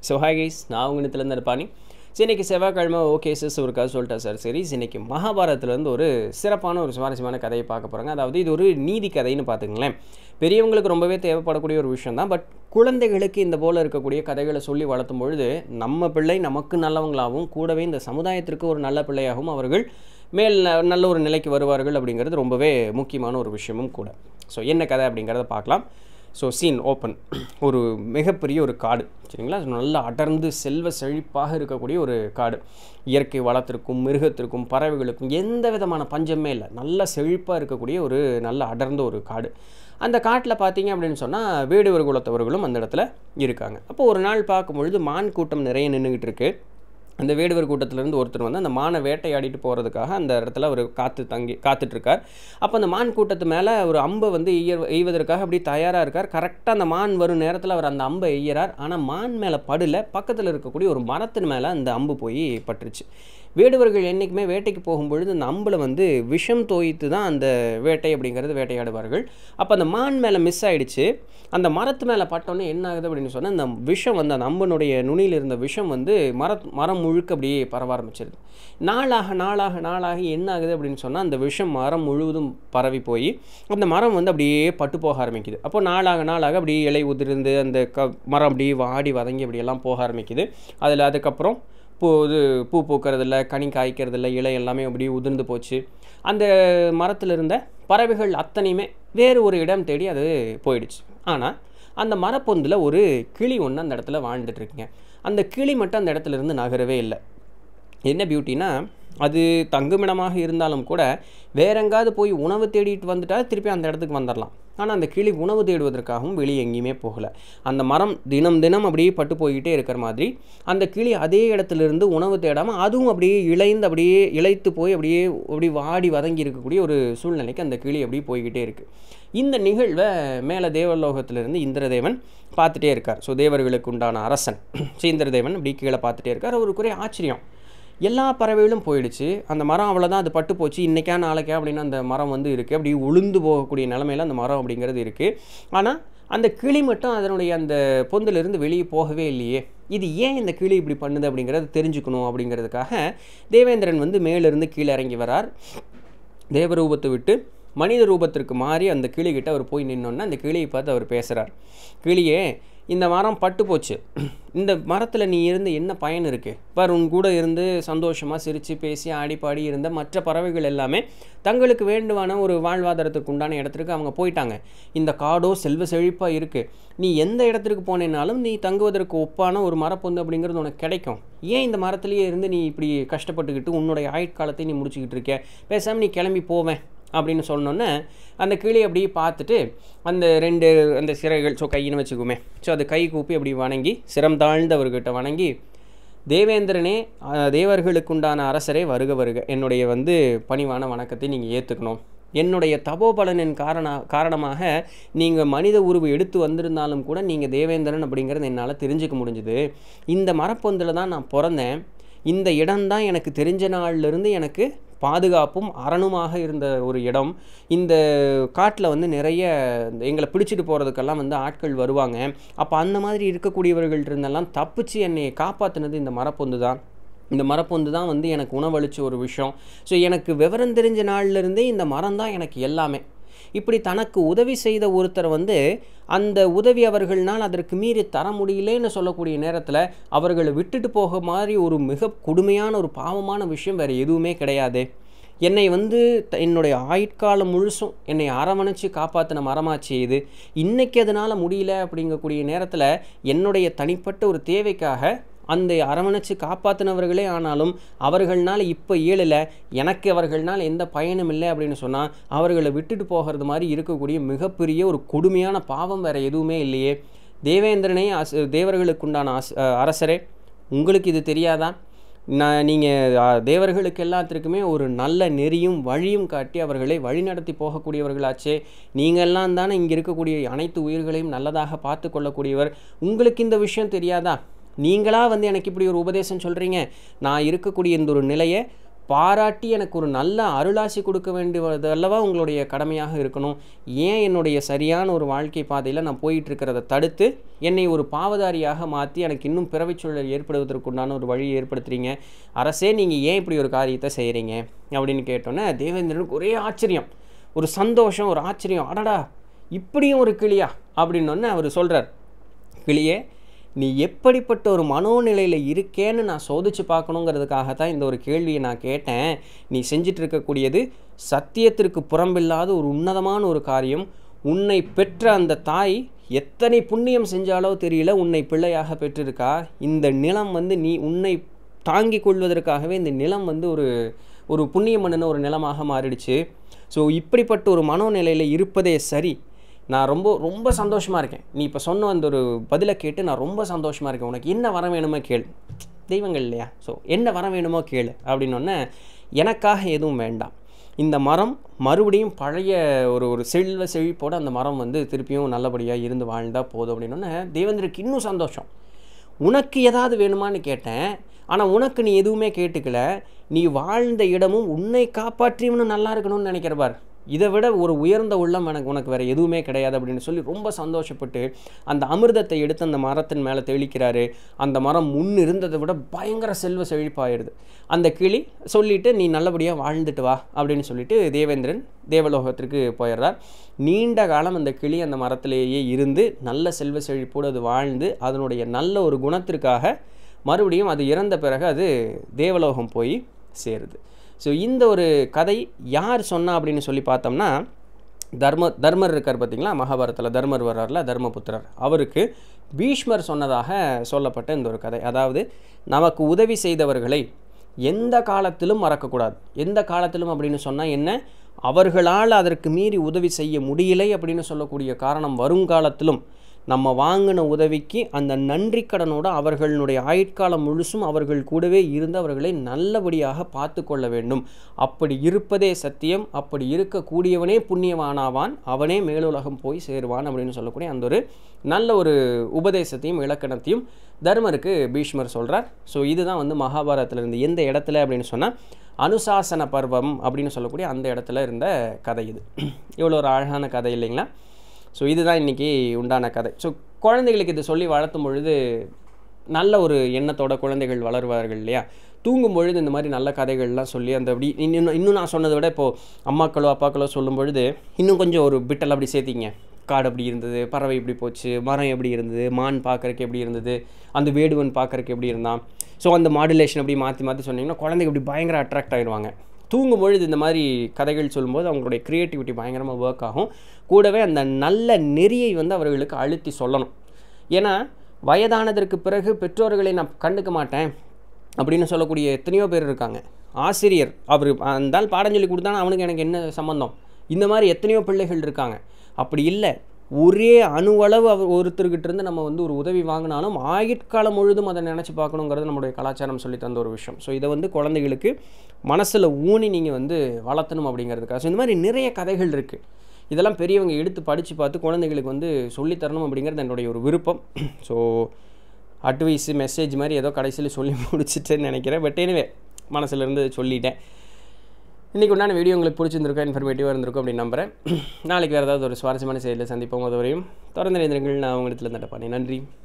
so hi guys நான் உங்கள் இடத்துலேருந்து இருப்பானி ஸோ இன்றைக்கி செவ்வாய்க்கிழமை ஓகே சிஸ் ஒரு கதை சொல்லிட்டேன் சார் சரி இன்றைக்கி மகாபாரதத்துலேருந்து ஒரு சிறப்பான ஒரு சுவாரஸ்யமான கதையை பார்க்க போகிறாங்க அதாவது இது ஒரு நீதி கதைன்னு பார்த்துங்களேன் பெரியவங்களுக்கு ரொம்பவே தேவைப்படக்கூடிய ஒரு விஷயம் தான் பட் குழந்தைகளுக்கு இந்த போல் இருக்கக்கூடிய கதைகளை சொல்லி வளர்த்தும் பொழுது நம்ம பிள்ளை நமக்கு நல்லவங்களாகவும் கூடவே இந்த சமுதாயத்திற்கு ஒரு நல்ல பிள்ளையாகவும் அவர்கள் மேல் ந- நல்ல ஒரு நிலைக்கு வருவார்கள் அப்படிங்கிறது ரொம்பவே முக்கியமான ஒரு விஷயமும் கூட ஸோ என்ன கதை அப்படிங்கிறத பார்க்கலாம் ஸோ சீன் ஓப்பன் ஒரு மிகப்பெரிய ஒரு காடு சரிங்களா நல்லா அடர்ந்து செல்வ செழிப்பாக இருக்கக்கூடிய ஒரு காடு இயற்கை வளத்திற்கும் மிருகத்திற்கும் பறவைகளுக்கும் எந்த விதமான பஞ்சமே இல்லை நல்ல செழிப்பாக இருக்கக்கூடிய ஒரு நல்ல அடர்ந்த ஒரு காடு அந்த காட்டில் பார்த்தீங்க அப்படின்னு சொன்னால் வேடுவர் குலத்தவர்களும் அந்த இடத்துல இருக்காங்க அப்போ ஒரு நாள் பார்க்கும் பொழுது மான் கூட்டம் நிறைய நின்றுக்கிட்டு இருக்கு அந்த வேடுவர் கூட்டத்திலேருந்து ஒருத்தர் வந்து அந்த மானை வேட்டையாடிட்டு போகிறதுக்காக அந்த இடத்துல அவர் காத்து தங்கி காத்துட்ருக்கார் அப்போ அந்த மான் கூட்டத்து மேலே ஒரு அம்பை வந்து எய்ய எய்வதற்காக அப்படி தயாராக இருக்கார் கரெக்டாக அந்த மான் வரும் நேரத்தில் அவர் அந்த அம்பை எய்யறார் ஆனால் மான் மேலே படல பக்கத்தில் இருக்கக்கூடிய ஒரு மரத்தின் மேலே அந்த அம்பு போய் பட்டுருச்சு வேடுவர்கள் என்றைக்குமே வேட்டைக்கு போகும்பொழுது அந்த அம்பில் வந்து விஷம் தோய்த்து தான் அந்த வேட்டை அப்படிங்கிறது வேட்டையாடுவார்கள் அப்போ அந்த மான் மேலே மிஸ் ஆயிடுச்சு அந்த மரத்து மேலே பட்டோன்னே என்ன ஆகுது அப்படின்னு சொன்னால் அந்த விஷம் வந்து அந்த அம்பனுடைய நுனியில் இருந்த விஷம் வந்து மர மரம் முழுக்க அப்படியே பரவ ஆரம்பிச்சிருது நாளாக நாளாக நாளாக என்ன ஆகுது அப்படின்னு சொன்னால் அந்த விஷம் மரம் முழுவதும் பரவி போய் அந்த மரம் வந்து அப்படியே பட்டு போக ஆரம்பிக்குது அப்போ நாளாக நாளாக அப்படியே இலை உதிர்ந்து அந்த க மரம் அப்படியே வாடி வதங்கி அப்படியெல்லாம் போக ஆரம்பிக்குது அதில் அதுக்கப்புறம் பூ இது பூ பூக்கறதில்ல கனி காய்க்கிறதில்ல இலை எல்லாமே அப்படியே உதிர்ந்து போச்சு அந்த மரத்தில் இருந்த பறவைகள் அத்தனையுமே வேறு ஒரு இடம் தேடி அது போயிடுச்சு ஆனால் அந்த மரப்பொந்தில் ஒரு கிளி ஒன்று அந்த இடத்துல வாழ்ந்துட்டு இருக்குங்க அந்த கிளி மட்டும் அந்த இடத்துல இருந்து நகரவே இல்லை என்ன பியூட்டினா அது தங்குமிடமாக இருந்தாலும் கூட வேற எங்காவது போய் உணவு தேடிட்டு வந்துட்டா திருப்பி அந்த இடத்துக்கு வந்துடலாம் ஆனால் அந்த கிளி உணவு தேடுவதற்காகவும் வெளியே எங்கேயுமே போகலை அந்த மரம் தினம் தினம் அப்படியே பட்டு போய்கிட்டே இருக்கிற மாதிரி அந்த கிளி அதே இடத்துல இருந்து உணவு தேடாமல் அதுவும் அப்படியே இழைந்து அப்படியே இழைத்து போய் அப்படியே அப்படி வாடி வதங்கி இருக்கக்கூடிய ஒரு சூழ்நிலைக்கு அந்த கிளி அப்படியே போய்கிட்டே இருக்குது இந்த நிகழ்வை மேலே தேவலோகத்திலிருந்து இந்திரதேவன் பார்த்துட்டே இருக்கார் ஸோ தேவர்களுக்கு உண்டான அரசன் ஸோ இந்திரதேவன் அப்படி கீழே பார்த்துட்டே இருக்கார் அவருக்கு ஒரே ஆச்சரியம் எல்லா பறவைகளும் போயிடுச்சு அந்த மரம் அவ்வளோதான் அது பட்டு போச்சு இன்றைக்கா நாளைக்கா அப்படின்னு அந்த மரம் வந்து இருக்குது அப்படி உளுந்து போகக்கூடிய நிலமையில அந்த மரம் அப்படிங்கிறது இருக்குது ஆனால் அந்த கிளி மட்டும் அதனுடைய அந்த பொந்திலிருந்து வெளியே போகவே இல்லையே இது ஏன் இந்த கிளி இப்படி பண்ணுது அப்படிங்கிறத தெரிஞ்சுக்கணும் அப்படிங்கிறதுக்காக தேவேந்திரன் வந்து மேலிருந்து கீழே இறங்கி வரார் தேவரூபத்தை விட்டு மனித ரூபத்திற்கு மாறி அந்த கிளிகிட்ட அவர் போய் நின்னோன்னே அந்த கிளியை பார்த்து அவர் பேசுகிறார் கிளியே இந்த மரம் பட்டு போச்சு இந்த மரத்தில் நீ இருந்து என்ன பயன் இருக்குது பார் உன் கூட இருந்து சந்தோஷமாக சிரித்து பேசி ஆடி பாடி இருந்த மற்ற பறவைகள் எல்லாமே தங்களுக்கு வேண்டுவான ஒரு வாழ்வாதாரத்துக்கு உண்டான இடத்துக்கு அவங்க போயிட்டாங்க இந்த காடோ செல்வ செழிப்பாக இருக்குது நீ எந்த இடத்துக்கு போனேனாலும் நீ தங்குவதற்கு ஒப்பான ஒரு மரப்பொந்து அப்படிங்கிறது உனக்கு கிடைக்கும் ஏன் இந்த மரத்துலேயே இருந்து நீ இப்படி கஷ்டப்பட்டுக்கிட்டு உன்னுடைய ஆயுட்காலத்தை நீ முடிச்சுக்கிட்டு இருக்க பேசாமல் நீ கிளம்பி போவேன் அப்படின்னு சொன்னோன்னே அந்த கிளி அப்படியே பார்த்துட்டு அந்த ரெண்டு அந்த சிறைகள் ஸோ கையின்னு வச்சுக்குமே ஸோ அது கை கூப்பி அப்படி வணங்கி சிரம் தாழ்ந்தவர்கிட்ட வணங்கி தேவேந்திரனே அஹ், தேவர்களுக்குண்டான அரசரே வருக வருக என்னுடைய வந்து பணிவான வணக்கத்தை நீங்கள் ஏற்றுக்கணும் என்னுடைய தபோபலனின் காரண காரணமாக நீங்கள் மனித உருவு எடுத்து வந்திருந்தாலும் கூட நீங்கள் தேவேந்திரன் அப்படிங்கிறது என்னால் தெரிஞ்சுக்க முடிஞ்சுது இந்த மரப்பொந்தில் தான் நான் பிறந்தேன் இந்த இடம்தான் எனக்கு தெரிஞ்ச நாள்லேருந்து எனக்கு பாதுகாப்பும் அரணுமாக இருந்த ஒரு இடம் இந்த காட்டில் வந்து நிறைய இந்த எங்களை பிடிச்சிட்டு போகிறதுக்கெல்லாம் வந்து ஆட்கள் வருவாங்க அப்போ அந்த மாதிரி இருக்கக்கூடியவர்கள் இருந்தெல்லாம் தப்பிச்சு என்னை காப்பாற்றினது இந்த மரப்பொந்து தான் இந்த மரப்பொந்து தான் வந்து எனக்கு உணவளிச்ச ஒரு விஷயம் ஸோ எனக்கு விவரம் தெரிஞ்ச நாள்லேருந்தே இந்த மரம் தான் எனக்கு எல்லாமே இப்படி தனக்கு உதவி செய்த ஒருத்தர் வந்து அந்த உதவி அவர்கள்னால் அதற்கு மீறி தர முடியலேன்னு சொல்லக்கூடிய நேரத்தில் அவர்களை விட்டுட்டு போக மாதிரி ஒரு மிக கொடுமையான ஒரு பாவமான விஷயம் வேறு எதுவுமே கிடையாது என்னை வந்து த- என்னுடைய ஆயுட்காலம் முழுசும் என்னை அரவணைச்சு காப்பாற்றின மரமாச்சு இது இன்னைக்கு அதனால் முடியல அப்படிங்கக்கூடிய நேரத்தில் என்னுடைய தனிப்பட்ட ஒரு தேவைக்காக அந்த அரவணைச்சு காப்பாற்றினவர்களே ஆனாலும் அவர்கள்னால இப்போ இயலலை எனக்கு அவர்கள்னால் எந்த பயனும் இல்லை அப்படின்னு சொன்னால் அவர்களை விட்டுட்டு போகிறது மாதிரி இருக்கக்கூடிய மிகப்பெரிய ஒரு கொடுமையான பாவம் வேறு எதுவுமே இல்லையே தேவேந்திரனே அஸ் தேவர்களுக்குண்டான அஸ் அரசரே உங்களுக்கு இது தெரியாதா நான் நீங்கள் தேவர்களுக்கு எல்லாத்திற்குமே ஒரு நல்ல நெறியும் வழியும் காட்டி அவர்களை வழிநடத்தி போகக்கூடியவர்களாச்சே நீங்கள்லாம் தானே இங்கே இருக்கக்கூடிய அனைத்து உயிர்களையும் நல்லதாக பார்த்து கொள்ளக்கூடியவர் உங்களுக்கு இந்த விஷயம் தெரியாதா நீங்களா வந்து எனக்கு இப்படி ஒரு உபதேசம் சொல்கிறீங்க நான் இருக்கக்கூடிய இந்த ஒரு நிலையை பாராட்டி எனக்கு ஒரு நல்ல அருளாசி கொடுக்க வேண்டியது அல்லவா உங்களுடைய கடமையாக இருக்கணும் ஏன் என்னுடைய சரியான ஒரு வாழ்க்கை பாதையில் நான் போயிட்டு இருக்கிறத தடுத்து என்னை ஒரு பாவதாரியாக மாற்றி எனக்கு இன்னும் பிறவிச் சூழல் ஏற்படுவதற்குண்டான ஒரு வழி ஏற்படுத்துறீங்க அரசே நீங்கள் ஏன் இப்படி ஒரு காரியத்தை செய்கிறீங்க அப்படின்னு கேட்டோன்னே தேவேந்திரனுக்கு ஒரே ஆச்சரியம் ஒரு சந்தோஷம் ஒரு ஆச்சரியம் அடடா இப்படியும் ஒரு கிளியா அப்படின்னொன்னே அவர் சொல்கிறார் கிளியே நீ எப்படிப்பட்ட ஒரு மனோநிலையில் இருக்கேன்னு நான் சோதிச்சு பார்க்கணுங்கிறதுக்காக தான் இந்த ஒரு கேள்வியை நான் கேட்டேன் நீ செஞ்சிட்டு இருக்கக்கூடியது சத்தியத்திற்கு புறம்பில்லாத ஒரு உன்னதமான ஒரு காரியம் உன்னை பெற்ற அந்த தாய் எத்தனை புண்ணியம் செஞ்சாலோ தெரியல உன்னை பிள்ளையாக பெற்றிருக்கா இந்த நிலம் வந்து நீ உன்னை தாங்கிக் கொள்வதற்காகவே இந்த நிலம் வந்து ஒரு ஒரு புண்ணியம் பண்ணின ஒரு நிலமாக மாறிடுச்சு ஸோ இப்படிப்பட்ட ஒரு மனோநிலையில் இருப்பதே சரி நான் ரொம்ப ரொம்ப சந்தோஷமாக இருக்கேன் நீ இப்போ சொன்ன அந்த ஒரு பதிலை கேட்டு நான் ரொம்ப சந்தோஷமாக இருக்கேன் உனக்கு என்ன வர வேணுமோ கேள் தெய்வங்கள் இல்லையா ஸோ என்ன வர வேணுமோ கேளு அப்படின்னொன்னே எனக்காக எதுவும் வேண்டாம் இந்த மரம் மறுபடியும் பழைய ஒரு ஒரு செல்வ செழிப்போடு அந்த மரம் வந்து திருப்பியும் நல்லபடியாக இருந்து வாழ்ந்தால் போதும் அப்படின்னொன்னே தேவேந்திரக்கு இன்னும் சந்தோஷம் உனக்கு ஏதாவது வேணுமான்னு கேட்டேன் ஆனால் உனக்கு நீ எதுவுமே கேட்டுக்கல நீ வாழ்ந்த இடமும் உன்னை காப்பாற்றியவனும் நல்லா இருக்கணும்னு நினைக்கிற பார் இதை விட ஒரு உயர்ந்த உள்ளம் எனக்கு உனக்கு வேறு எதுவுமே கிடையாது அப்படின்னு சொல்லி ரொம்ப சந்தோஷப்பட்டு அந்த அமிர்தத்தை எடுத்து அந்த மரத்தின் மேலே தெளிக்கிறாரு அந்த மரம் முன் இருந்ததை விட பயங்கர செல்வ செழிப்பாயிடுது அந்த கிளி சொல்லிட்டு நீ நல்லபடியாக வாழ்ந்துட்டு வா அப்படின்னு சொல்லிட்டு தேவேந்திரன் தேவலோகத்திற்கு போயிடுறார் நீண்ட காலம் அந்த கிளி அந்த மரத்திலேயே இருந்து நல்ல செல்வ செழிப்போடு அது வாழ்ந்து அதனுடைய நல்ல ஒரு குணத்திற்காக மறுபடியும் அது இறந்த பிறகு அது தேவலோகம் போய் சேருது ஸோ இந்த ஒரு கதை யார் சொன்னா அப்படின்னு சொல்லி பார்த்தோம்னா தர்ம தர்மர் இருக்கார் பார்த்தீங்களா மகாபாரதத்தில் தர்மர் வர்றார்ல தர்மபுத்திரர் அவருக்கு பீஷ்மர் சொன்னதாக சொல்லப்பட்ட இந்த ஒரு கதை அதாவது நமக்கு உதவி செய்தவர்களை எந்த காலத்திலும் மறக்கக்கூடாது எந்த காலத்திலும் அப்படின்னு சொன்னால் என்ன அவர்களால் அதற்கு மீறி உதவி செய்ய முடியலை அப்படின்னு சொல்லக்கூடிய காரணம் வருங்காலத்திலும் நம்ம வாங்கின உதவிக்கு அந்த நன்றி கடனோட அவர்களுடைய ஆயுட்காலம் முழுசும் அவர்கள் கூடவே இருந்து அவர்களை நல்லபடியாக பார்த்து கொள்ள வேண்டும் அப்படி இருப்பதே சத்தியம் அப்படி இருக்கக்கூடியவனே புண்ணியவானாவான் அவனே மேலுலகம் போய் சேருவான் அப்படின்னு சொல்லக்கூடிய அந்த ஒரு நல்ல ஒரு உபதேசத்தையும் இலக்கணத்தையும் தர்மருக்கு பீஷ்மர் சொல்கிறார் ஸோ இதுதான் வந்து மகாபாரதத்தில் இருந்து எந்த இடத்துல அப்படின்னு சொன்னால் அனுசாசன பர்வம் அப்படின்னு சொல்லக்கூடிய அந்த இடத்துல இருந்த கதை இது இவ்வளோ ஒரு அழகான கதை இல்லைங்களா ஸோ இதுதான் இன்றைக்கி உண்டான கதை ஸோ குழந்தைகளுக்கு இது சொல்லி வளர்த்தும் பொழுது நல்ல ஒரு எண்ணத்தோட குழந்தைகள் வளருவார்கள் இல்லையா தூங்கும் பொழுது இந்த மாதிரி நல்ல கதைகள்லாம் சொல்லி அந்த அப்படி இன்னும் இன்னும் நான் சொன்னதை விட இப்போது அம்மாக்களோ அப்பாக்களோ சொல்லும் பொழுது இன்னும் கொஞ்சம் ஒரு பிட்டல் அப்படி சேர்த்திங்க காடு அப்படி இருந்தது பறவை இப்படி போச்சு மரம் எப்படி இருந்தது மான் பார்க்குறக்கு எப்படி இருந்தது அந்த வேடுவன் பார்க்குறக்கு எப்படி இருந்தான் ஸோ அந்த மாடுலேஷன் அப்படி மாற்றி மாற்றி சொன்னீங்கன்னா குழந்தைங்க இப்படி பயங்கர அட்ராக்ட் ஆகிடுவாங்க தூங்கும் பொழுது இந்த மாதிரி கதைகள் சொல்லும்போது அவங்களுடைய க்ரியேட்டிவிட்டி பயங்கரமாக ஒர்க் ஆகும் கூடவே அந்த நல்ல நெறியை வந்து அவர்களுக்கு அழுத்தி சொல்லணும் ஏன்னா வயதானதற்கு பிறகு பெற்றோர்களை நான் கண்டுக்க மாட்டேன் அப்படின்னு சொல்லக்கூடிய எத்தனையோ பேர் இருக்காங்க ஆசிரியர் அவர் அந்த ஆள் பாடம் சொல்லி கொடுத்தானா அவனுக்கு எனக்கு என்ன சம்மந்தம் இந்த மாதிரி எத்தனையோ பிள்ளைகள் இருக்காங்க அப்படி இல்லை ஒரே அணுவளவு அவர் ஒருத்தர்கிட்ட இருந்து நம்ம வந்து ஒரு உதவி வாங்கினாலும் ஆயுட்காலம் முழுதும் அதை நினச்சி பார்க்கணுங்கிறது நம்மளுடைய கலாச்சாரம் சொல்லி தந்த ஒரு விஷயம் ஸோ இதை வந்து குழந்தைகளுக்கு மனசில் ஊனி நீங்கள் வந்து வளர்த்தணும் அப்படிங்கிறதுக்காக ஸோ இந்த மாதிரி நிறைய கதைகள் இருக்குது இதெல்லாம் பெரியவங்க எடுத்து படித்து பார்த்து குழந்தைகளுக்கு வந்து சொல்லித்தரணும் அப்படிங்கிறது என்னுடைய ஒரு விருப்பம் ஸோ அட்வைஸு மெசேஜ் மாதிரி ஏதோ கடைசியில் சொல்லி முடிச்சிட்டேன்னு நினைக்கிறேன் பட் எனிவே மனசுலேருந்து சொல்லிட்டேன் இன்றைக்கி உண்டான வீடியோ உங்களுக்கு பிடிச்சிருந்திருக்கும் இன்ஃபர்மேட்டிவாக இருந்திருக்கும் அப்படின்னு நம்புகிறேன் நாளைக்கு வேறு ஏதாவது ஒரு சுவாரஸ்யமான செயலில் சந்திப்போம் அதுவரையும் தொடர்ந்து நேந்திரங்கள் நான் உங்களிடத்தில் தட்டப்பானே நன்றி